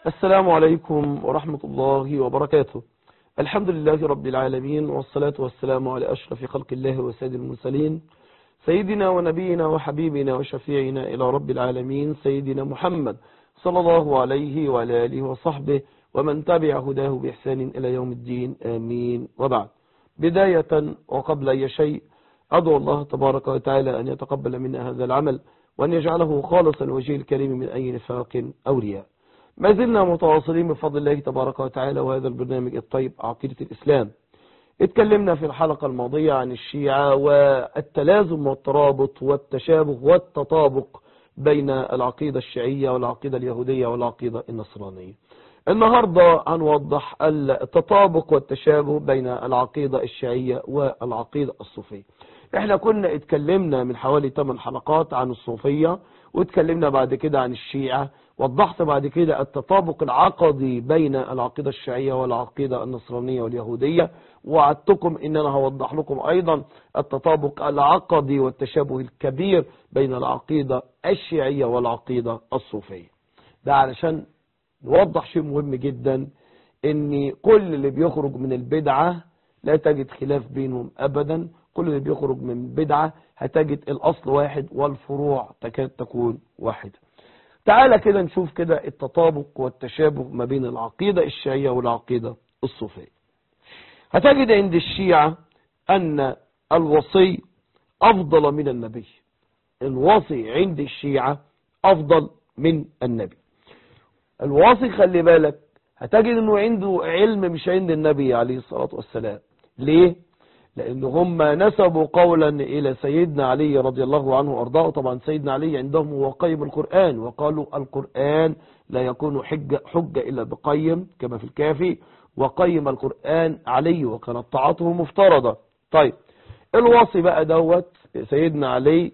السلام عليكم ورحمة الله وبركاته الحمد لله رب العالمين والصلاة والسلام على أشرف خلق الله وسيد المرسلين سيدنا ونبينا وحبيبنا وشفيعنا إلى رب العالمين سيدنا محمد صلى الله عليه وعلى آله وصحبه ومن تبع هداه بإحسان إلى يوم الدين آمين وبعد بداية وقبل أي شيء أدعو الله تبارك وتعالى أن يتقبل منا هذا العمل وأن يجعله خالصا وجه الكريم من أي نفاق أو رياء ما زلنا متواصلين بفضل الله تبارك وتعالى وهذا البرنامج الطيب عقيدة الإسلام اتكلمنا في الحلقة الماضية عن الشيعة والتلازم والترابط والتشابه والتطابق بين العقيدة الشيعية والعقيدة اليهودية والعقيدة النصرانية النهاردة هنوضح التطابق والتشابه بين العقيدة الشيعية والعقيدة الصوفية احنا كنا اتكلمنا من حوالي 8 حلقات عن الصوفية واتكلمنا بعد كده عن الشيعة وضحت بعد كده التطابق العقدي بين العقيدة الشيعية والعقيدة النصرانية واليهودية وعدتكم ان انا هوضح لكم ايضا التطابق العقدي والتشابه الكبير بين العقيدة الشيعية والعقيدة الصوفية ده علشان نوضح شيء مهم جدا ان كل اللي بيخرج من البدعة لا تجد خلاف بينهم ابدا كل اللي بيخرج من بدعة هتجد الاصل واحد والفروع تكاد تكون واحدة تعالى كده نشوف كده التطابق والتشابه ما بين العقيدة الشيعية والعقيدة الصوفية هتجد عند الشيعة أن الوصي أفضل من النبي الوصي عند الشيعة أفضل من النبي الوصي خلي بالك هتجد أنه عنده علم مش عند النبي عليه الصلاة والسلام ليه؟ لأن هم نسبوا قولا إلى سيدنا علي رضي الله عنه وأرضاه طبعا سيدنا علي عندهم هو قيم القرآن وقالوا القرآن لا يكون حجة, حجة إلا بقيم كما في الكافي وقيم القرآن علي وكانت طاعته مفترضة طيب الوصي بقى دوت سيدنا علي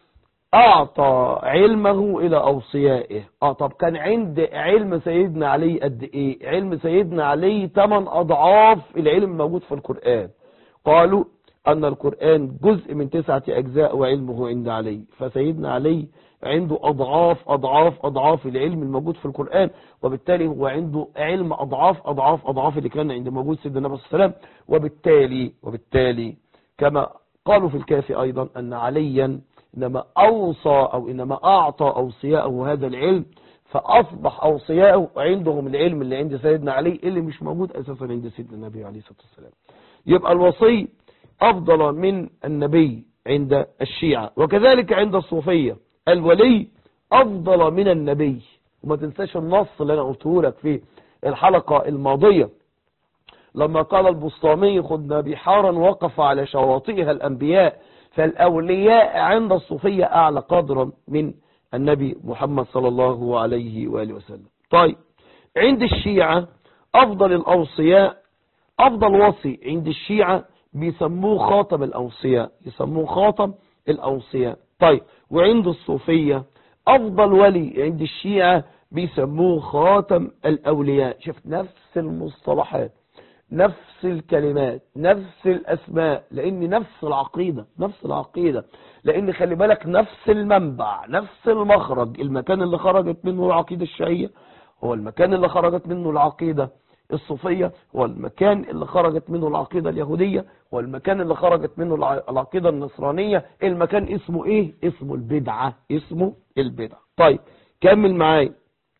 أعطى علمه إلى أوصيائه اه طب كان عند علم سيدنا علي قد إيه علم سيدنا علي 8 أضعاف العلم الموجود في القرآن قالوا أن القرآن جزء من تسعة أجزاء وعلمه عند علي فسيدنا علي عنده أضعاف أضعاف أضعاف العلم الموجود في القرآن وبالتالي هو عنده علم أضعاف أضعاف أضعاف اللي كان عند موجود سيدنا النبي صلى الله عليه وسلم وبالتالي وبالتالي كما قالوا في الكافي أيضا أن عليا إنما أوصى أو إنما أعطى أوصياءه هذا العلم فأصبح أوصياءه عندهم العلم اللي عند سيدنا علي اللي مش موجود أساسا عند سيدنا النبي عليه الصلاة والسلام يبقى الوصي أفضل من النبي عند الشيعة وكذلك عند الصوفية الولي أفضل من النبي وما تنساش النص اللي أنا قلته لك في الحلقة الماضية لما قال البسطامي خدنا بحارا وقف على شواطئها الأنبياء فالأولياء عند الصوفية أعلى قدرا من النبي محمد صلى الله عليه وآله وسلم طيب عند الشيعة أفضل الأوصياء أفضل وصي عند الشيعة بيسموه خاتم الأوصياء يسموه خاتم الأوصياء طيب وعند الصوفية أفضل ولي عند الشيعة بيسموه خاتم الأولياء شفت نفس المصطلحات نفس الكلمات نفس الأسماء لأن نفس العقيدة نفس العقيدة لأن خلي بالك نفس المنبع نفس المخرج المكان اللي خرجت منه العقيدة الشيعية هو المكان اللي خرجت منه العقيدة الصوفية هو المكان اللي خرجت منه العقيدة اليهودية هو المكان اللي خرجت منه العقيدة النصرانية المكان اسمه ايه اسمه البدعة اسمه البدعة طيب كمل معايا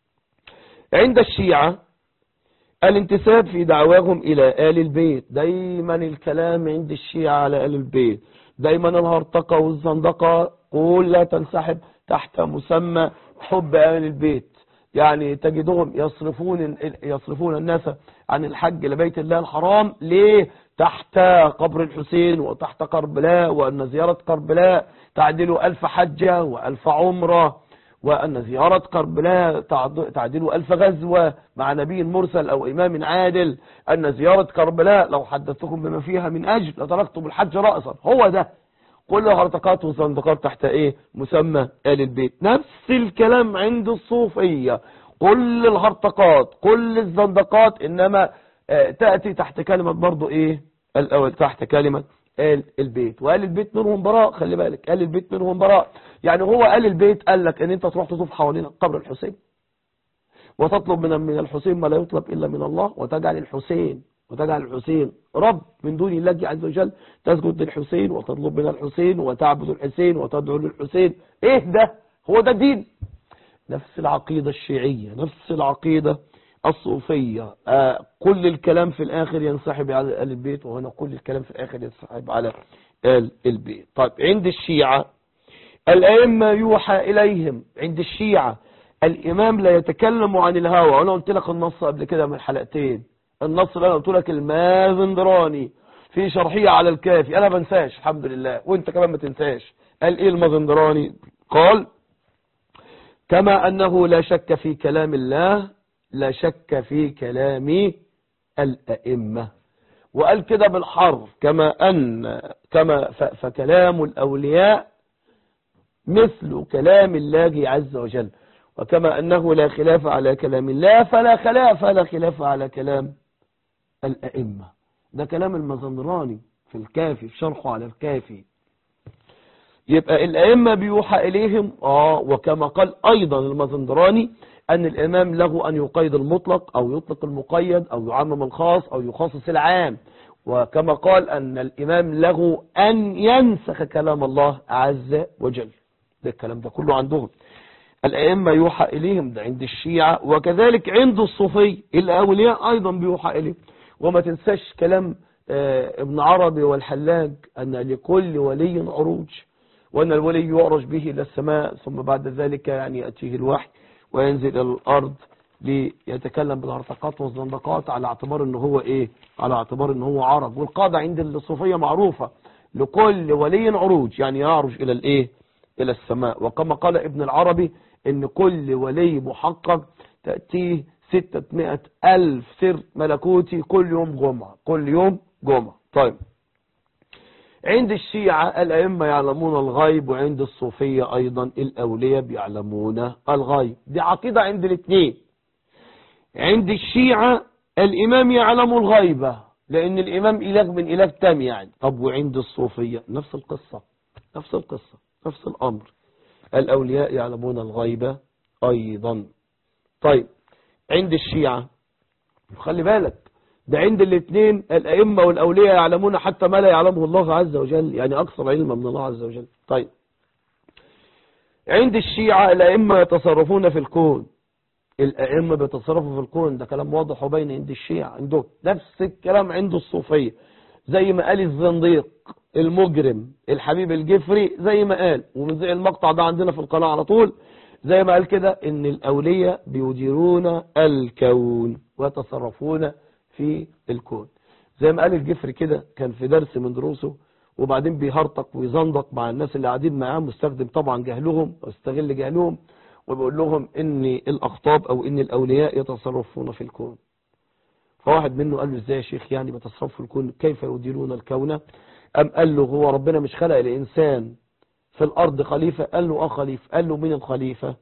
عند الشيعة الانتساب في دعواهم الى آل البيت دايما الكلام عند الشيعة على آل البيت دايما الهرطقة والزندقة كلها تنسحب تحت مسمى حب آل البيت يعني تجدهم يصرفون يصرفون الناس عن الحج لبيت الله الحرام ليه تحت قبر الحسين وتحت كربلاء وأن زيارة كربلاء تعدل ألف حجة وألف عمرة وأن زيارة كربلاء تعدل ألف غزوة مع نبي مرسل أو إمام عادل أن زيارة كربلاء لو حدثتكم بما فيها من أجل لتركتم الحج رأسا هو ده كل هرطقات وصندقات تحت ايه مسمى آل البيت نفس الكلام عند الصوفية كل الهرطقات كل الزندقات انما آه تأتي تحت كلمة برضو ايه الاول تحت كلمة آل البيت وآل البيت منهم براء خلي بالك آل البيت منهم براء يعني هو آل البيت قال لك ان انت تروح تطوف حوالين قبر الحسين وتطلب من من الحسين ما لا يطلب إلا من الله وتجعل الحسين وتجعل الحسين رب من دون الله عز وجل تسجد للحسين وتطلب من الحسين وتعبد الحسين وتدعو للحسين ايه ده هو ده دين نفس العقيدة الشيعية نفس العقيدة الصوفية آه كل الكلام في الآخر ينسحب على آل البيت وهنا كل الكلام في الآخر ينسحب على آل البيت طيب عند الشيعة الأئمة يوحى إليهم عند الشيعة الإمام لا يتكلم عن الهوى وأنا قلت لك النص قبل كده من حلقتين النص اللي أنا قلت لك المازندراني في شرحية على الكافي أنا بنساش الحمد لله وانت كمان ما تنساش قال إيه المازندراني قال كما أنه لا شك في كلام الله لا شك في كلام الأئمة وقال كده بالحرف كما أن كما فكلام الأولياء مثل كلام الله عز وجل وكما أنه لا خلاف على كلام الله فلا خلاف لا خلاف على كلام الأئمة ده كلام المزندراني في الكافي في شرحه على الكافي يبقى الأئمة بيوحى إليهم آه وكما قال أيضا المزندراني أن الإمام له أن يقيد المطلق أو يطلق المقيد أو يعمم الخاص أو يخصص العام وكما قال أن الإمام له أن ينسخ كلام الله عز وجل ده الكلام ده كله عندهم الأئمة يوحى إليهم ده عند الشيعة وكذلك عند الصوفي الأولياء أيضا بيوحى إليهم وما تنساش كلام ابن عربي والحلاج أن لكل ولي عروج وأن الولي يعرج به إلى السماء ثم بعد ذلك يعني يأتيه الوحي وينزل إلى الأرض ليتكلم بالهرطقات والزندقات على اعتبار ان هو ايه على اعتبار ان هو عرج والقاعدة عند الصوفية معروفة لكل ولي عروج يعني يعرج الى الايه الى السماء وكما قال ابن العربي ان كل ولي محقق تأتيه ستة ألف سر ملكوتي كل يوم جمعة كل يوم جمعة طيب عند الشيعة الأئمة يعلمون الغيب وعند الصوفية أيضا الأولياء بيعلمون الغيب دي عقيدة عند الاثنين عند الشيعة الإمام يعلم الغيبة لأن الإمام إله من إله تام يعني طب وعند الصوفية نفس القصة نفس القصة نفس الأمر الأولياء يعلمون الغيبة أيضا طيب عند الشيعة خلي بالك ده عند الاثنين الأئمة والأولياء يعلمون حتى ما لا يعلمه الله عز وجل يعني أكثر علما من الله عز وجل طيب عند الشيعة الأئمة يتصرفون في الكون الأئمة بيتصرفوا في الكون ده كلام واضح وبين عند الشيعة عندهم نفس الكلام عند الصوفية زي ما قال الزنديق المجرم الحبيب الجفري زي ما قال ومن المقطع ده عندنا في القناة على طول زي ما قال كده ان الأولياء بيديرون الكون ويتصرفون في الكون زي ما قال الجفري كده كان في درس من دروسه وبعدين بيهرطق ويزندق مع الناس اللي قاعدين معاه مستخدم طبعا جهلهم واستغل جهلهم وبيقول لهم ان الاخطاب او ان الاولياء يتصرفون في الكون فواحد منه قال له ازاي يا شيخ يعني بتصرفوا في الكون كيف يديرون الكون ام قال له هو ربنا مش خلق الانسان في الارض خليفة قال له اه خليفة قال له مين الخليفة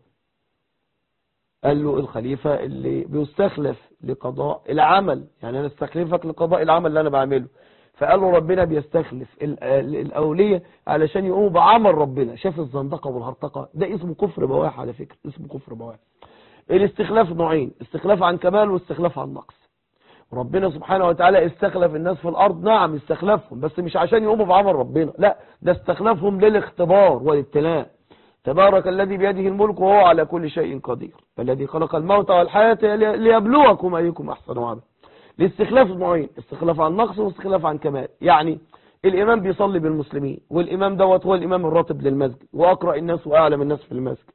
قال له الخليفة اللي بيستخلف لقضاء العمل يعني انا استخلفك لقضاء العمل اللي انا بعمله فقال له ربنا بيستخلف الأولية علشان يقوموا بعمل ربنا شاف الزندقة والهرطقة ده اسمه كفر بواح على فكرة اسمه كفر بواح الاستخلاف نوعين استخلاف عن كمال واستخلاف عن نقص ربنا سبحانه وتعالى استخلف الناس في الأرض نعم استخلفهم بس مش عشان يقوموا بعمل ربنا لا ده استخلفهم للاختبار والابتلاء تبارك الذي بيده الملك وهو على كل شيء قدير الذي خلق الموت والحياة ليبلوكم أيكم أحسن عملا الاستخلاف نوعين استخلاف عن نقص واستخلاف عن كمال يعني الإمام بيصلي بالمسلمين والإمام دوت هو الإمام الراتب للمسجد وأقرأ الناس وأعلم الناس في المسجد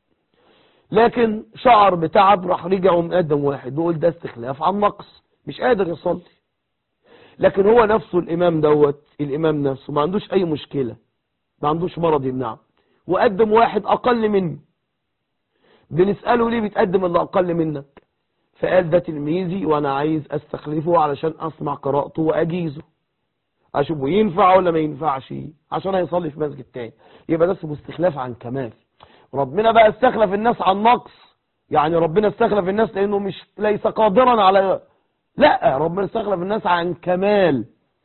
لكن شعر بتعب راح رجع ومقدم واحد بيقول ده استخلاف عن نقص مش قادر يصلي لكن هو نفسه الإمام دوت الإمام نفسه ما عندوش أي مشكلة ما عندوش مرض يمنعه وقدم واحد أقل منه بنسأله ليه بتقدم اللي أقل منك فقال ده تلميذي وانا عايز استخلفه علشان اسمع قراءته واجيزه اشوفه ينفع ولا ما ينفعش عشان هيصلي في مسجد تاني يبقى ده اسمه استخلاف عن كمال ربنا بقى استخلف الناس عن نقص يعني ربنا استخلف الناس لانه مش ليس قادرا على لا ربنا استخلف الناس عن كمال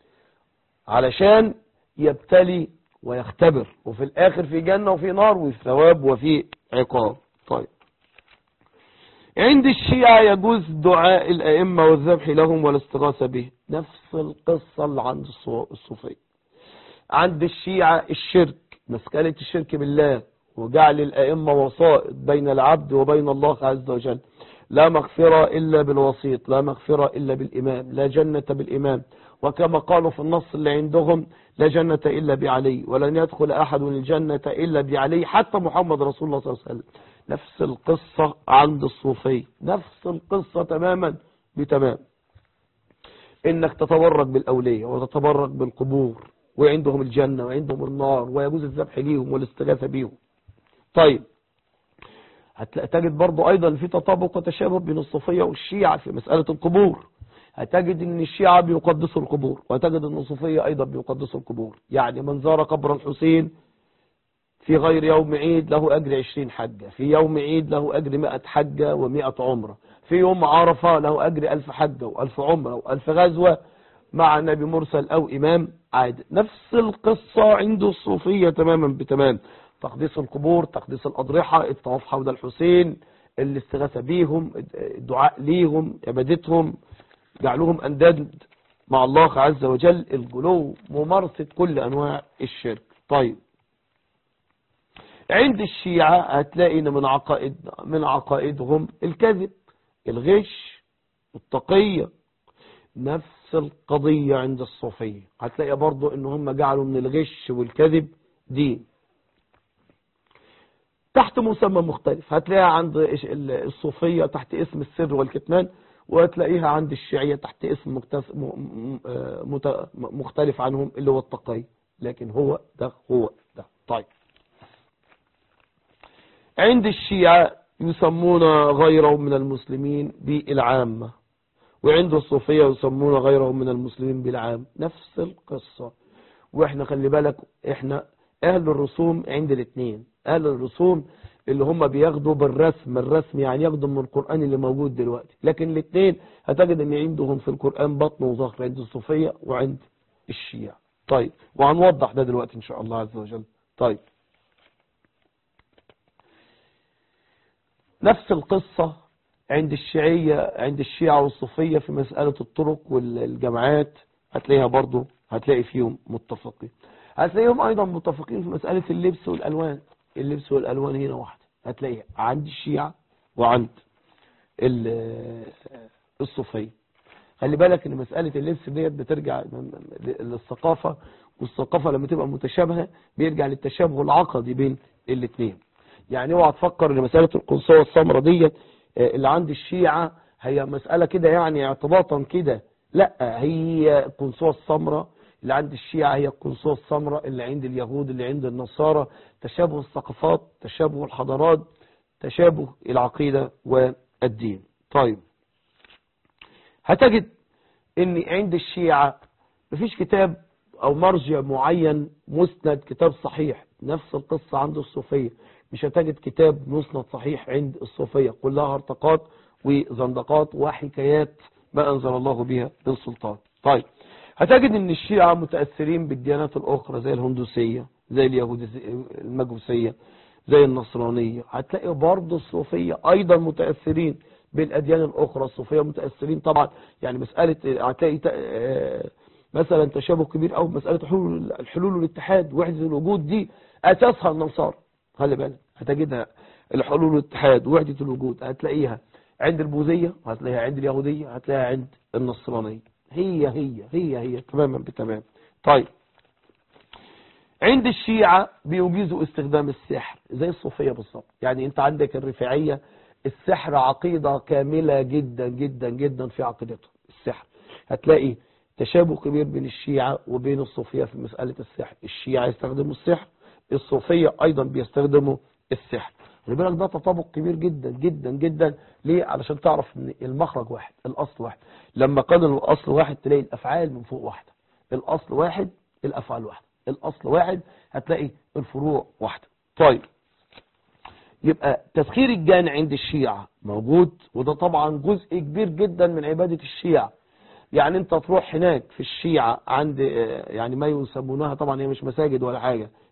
علشان يبتلي ويختبر وفي الاخر في جنة وفي نار وفي ثواب وفي عقاب طيب عند الشيعة يجوز دعاء الأئمة والذبح لهم والاستغاثة به نفس القصة اللي عند الصوفية عند الشيعة الشرك مسألة الشرك بالله وجعل الأئمة وسائط بين العبد وبين الله عز وجل لا مغفرة إلا بالوسيط لا مغفرة إلا بالإمام لا جنة بالإمام وكما قالوا في النص اللي عندهم لا جنة إلا بعلي ولن يدخل أحد الجنة إلا بعلي حتى محمد رسول الله صلى الله عليه وسلم نفس القصة عند الصوفي نفس القصة تماما بتمام انك تتبرك بالأولية وتتبرك بالقبور وعندهم الجنة وعندهم النار ويجوز الذبح ليهم والاستغاثة بيهم طيب هتلاقي تجد برضو ايضا في تطابق وتشابه بين الصوفية والشيعة في مسألة القبور هتجد ان الشيعة بيقدسوا القبور وهتجد ان الصوفية ايضا بيقدسوا القبور يعني من زار قبر الحسين في غير يوم عيد له أجر عشرين حجة في يوم عيد له أجر مئة حجة ومئة عمرة في يوم عرفة له أجر ألف حجة وألف عمرة وألف غزوة مع نبي مرسل أو إمام عاد نفس القصة عند الصوفية تماما بتمام تقديس القبور تقديس الأضرحة الطواف حول الحسين الاستغاثة بيهم الدعاء ليهم عبادتهم جعلهم أنداد مع الله عز وجل الجلو ممارسة كل أنواع الشرك طيب عند الشيعة هتلاقي ان من عقائد من عقائدهم الكذب الغش التقية نفس القضية عند الصوفية هتلاقي برضو ان هم جعلوا من الغش والكذب دين تحت مسمى مختلف هتلاقيها عند الصوفية تحت اسم السر والكتمان وهتلاقيها عند الشيعية تحت اسم مختلف عنهم اللي هو التقي لكن هو ده هو ده طيب عند الشيعة يسمون غيرهم من المسلمين بالعامة وعند الصوفية يسمون غيرهم من المسلمين بالعام نفس القصة واحنا خلي بالك احنا اهل الرسوم عند الاثنين اهل الرسوم اللي هم بياخدوا بالرسم الرسم يعني ياخدوا من القرآن اللي موجود دلوقتي لكن الاثنين هتجد ان عندهم في القرآن بطن وظهر عند الصوفية وعند الشيعة طيب وهنوضح ده دلوقتي ان شاء الله عز وجل طيب نفس القصة عند الشيعية عند الشيعة والصوفية في مسألة الطرق والجامعات هتلاقيها برضو هتلاقي فيهم متفقين هتلاقيهم أيضا متفقين في مسألة اللبس والألوان اللبس والألوان هنا واحدة هتلاقيها عند الشيعة وعند الصوفية خلي بالك ان مسألة اللبس ديت بترجع للثقافة والثقافة لما تبقى متشابهة بيرجع للتشابه العقدي بين الاثنين يعني اوعى تفكر ان مسألة القنصوة السمراء ديت اللي عند الشيعة هي مسألة كده يعني اعتباطا كده لا هي القنصوة السمراء اللي عند الشيعة هي القنصوة السمراء اللي عند اليهود اللي عند النصارى تشابه الثقافات تشابه الحضارات تشابه العقيدة والدين طيب هتجد ان عند الشيعة مفيش كتاب او مرجع معين مسند كتاب صحيح نفس القصة عند الصوفية مش هتجد كتاب مسند صحيح عند الصوفية كلها هرطقات وزندقات وحكايات ما أنزل الله بها بالسلطان طيب هتجد ان الشيعة متأثرين بالديانات الأخرى زي الهندوسية زي اليهود المجوسية زي النصرانية هتلاقي برضه الصوفية أيضا متأثرين بالأديان الأخرى الصوفية متأثرين طبعا يعني مسألة هتلاقي مثلا تشابه كبير أو مسألة حلول الحلول والاتحاد وحدة الوجود دي أساسها النصارى خلي بالك هتجدها الحلول والاتحاد وحدة الوجود هتلاقيها عند البوذية وهتلاقيها عند اليهودية هتلاقيها عند النصرانية هي هي هي هي تماما بتمام طيب عند الشيعة بيجيزوا استخدام السحر زي الصوفية بالظبط يعني انت عندك الرفاعية السحر عقيدة كاملة جدا جدا جدا في عقيدتهم السحر هتلاقي تشابه كبير بين الشيعة وبين الصوفية في مسألة السحر الشيعة يستخدموا السحر الصوفية ايضا بيستخدموا السحر خلي بالك ده تطابق كبير جدا جدا جدا ليه علشان تعرف ان المخرج واحد الاصل واحد لما قال الاصل واحد تلاقي الافعال من فوق واحده الاصل واحد الافعال واحده الاصل واحد هتلاقي الفروع واحده طيب يبقى تسخير الجان عند الشيعة موجود وده طبعا جزء كبير جدا من عبادة الشيعة يعني انت تروح هناك في الشيعة عند يعني ما يسمونها طبعا هي مش مساجد ولا حاجة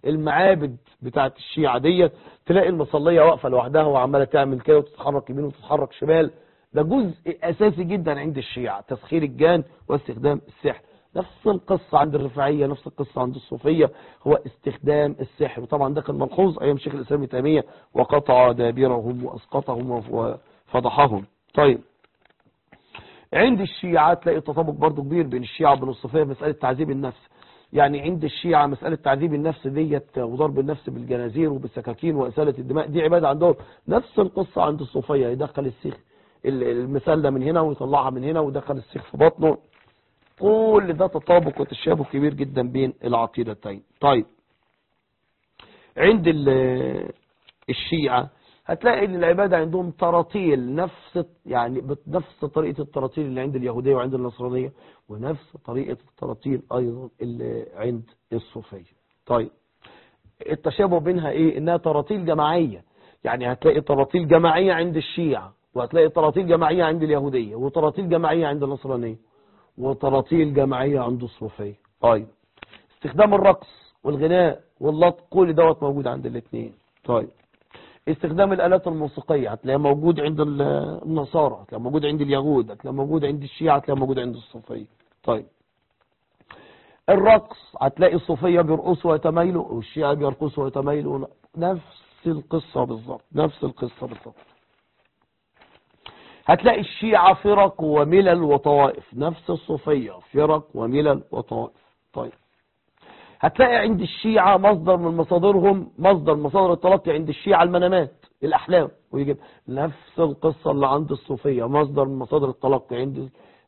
المعابد بتاعت الشيعة ديت تلاقي المصلية واقفة لوحدها وعمالة تعمل كده وتتحرك يمين وتتحرك شمال ده جزء أساسي جدا عند الشيعة تسخير الجان واستخدام السحر نفس القصة عند الرفاعية نفس القصة عند الصوفية هو استخدام السحر وطبعا ده كان ملحوظ أيام شيخ الإسلام ابن تيمية وقطع دابرهم وأسقطهم وفضحهم طيب عند الشيعة تلاقي تطابق برضو كبير بين الشيعة وبين الصوفية مسألة تعذيب النفس يعني عند الشيعة مسألة تعذيب النفس ديت وضرب النفس بالجنازير وبالسكاكين وإسالة الدماء دي عبادة عندهم نفس القصة عند الصوفية يدخل السيخ المثال ده من هنا ويطلعها من هنا ويدخل السيخ في بطنه كل ده تطابق وتشابه كبير جدا بين العقيدتين طيب عند الشيعة هتلاقي ان العبادة عندهم تراتيل نفس يعني بنفس طريقة التراتيل اللي عند اليهودية وعند النصرانية ونفس طريقة التراتيل ايضا اللي عند الصوفية طيب التشابه بينها ايه انها تراتيل جماعية يعني هتلاقي تراتيل جماعية عند الشيعة وهتلاقي تراتيل جماعية عند اليهودية وتراتيل جماعية عند النصرانية وتراتيل جماعية عند الصوفية طيب استخدام الرقص والغناء واللط كل دوت موجود عند الاثنين طيب استخدام الآلات الموسيقية هتلاقيها موجود عند النصارى هتلاقيها موجود عند اليهود هتلاقيها موجود عند الشيعة هتلاقيها موجود عند الصوفية طيب الرقص هتلاقي الصوفية بيرقصوا ويتميلوا والشيعة بيرقصوا ويتميلوا نفس القصة بالظبط نفس القصة بالظبط هتلاقي الشيعة فرق وملل وطوائف نفس الصوفية فرق وملل وطوائف طيب هتلاقي عند الشيعة مصدر من مصادرهم مصدر مصادر التلقي عند الشيعة المنامات الأحلام ويجيب نفس القصة اللي عند الصوفية مصدر من مصادر التلقي عند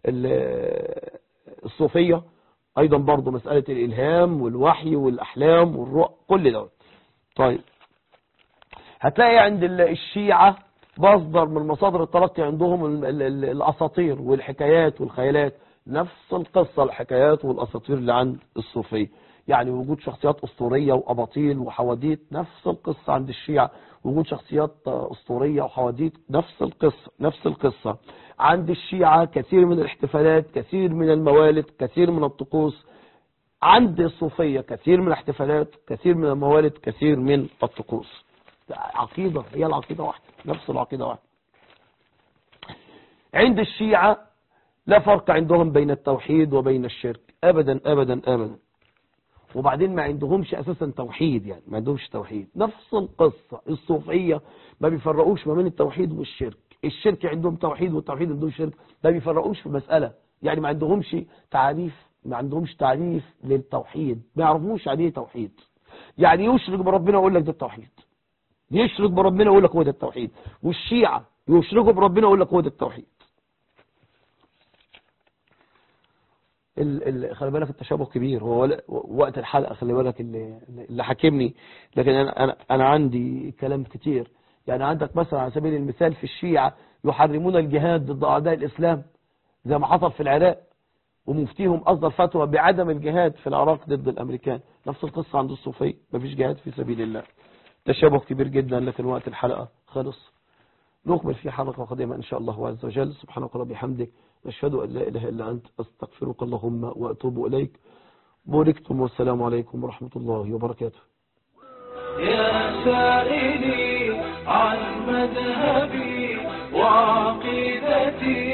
الصوفية أيضا برضو مسألة الإلهام والوحي والأحلام والرؤى كل دوت طيب هتلاقي عند الشيعة مصدر من مصادر التلقي عندهم الأساطير والحكايات والخيالات نفس القصة الحكايات والأساطير اللي عند الصوفية يعني وجود شخصيات أسطورية وأباطيل وحواديت نفس القصة عند الشيعة وجود شخصيات أسطورية وحواديت نفس القصة نفس القصة عند الشيعة كثير من الاحتفالات كثير من الموالد كثير من الطقوس عند الصوفية كثير من الاحتفالات كثير من الموالد كثير من الطقوس عقيدة هي العقيدة واحدة نفس العقيدة واحدة عند الشيعة لا فرق عندهم بين التوحيد وبين الشرك أبدا أبدا أبدا وبعدين ما عندهمش أساسا توحيد يعني ما عندهمش توحيد نفس القصة الصوفية ما بيفرقوش ما بين التوحيد والشرك الشرك عندهم توحيد والتوحيد عندهم شرك ما بيفرقوش في مسألة يعني ما عندهمش تعريف ما عندهمش تعريف للتوحيد ما يعرفوش يعني ايه توحيد يعني يشرك بربنا ويقول لك ده التوحيد يشرك بربنا ويقول لك هو ده التوحيد والشيعة يشركوا بربنا ويقول لك هو ده التوحيد خلي بالك التشابه كبير هو وقت الحلقة خلي بالك اللي, اللي حاكمني لكن أنا, أنا, أنا عندي كلام كتير يعني عندك مثلا على سبيل المثال في الشيعة يحرمون الجهاد ضد أعداء الإسلام زي ما حصل في العراق ومفتيهم أصدر فتوى بعدم الجهاد في العراق ضد الأمريكان نفس القصة عند الصوفية مفيش جهاد في سبيل الله تشابه كبير جدا لكن وقت الحلقة خلص نكمل في حلقة قادمة إن شاء الله عز وجل سبحانك ربي حمدك أشهد أن لا إله إلا أنت أستغفرك اللهم وأتوب إليك بوركتم والسلام عليكم ورحمة الله وبركاته يا سائلي عن مذهبي وعقيدتي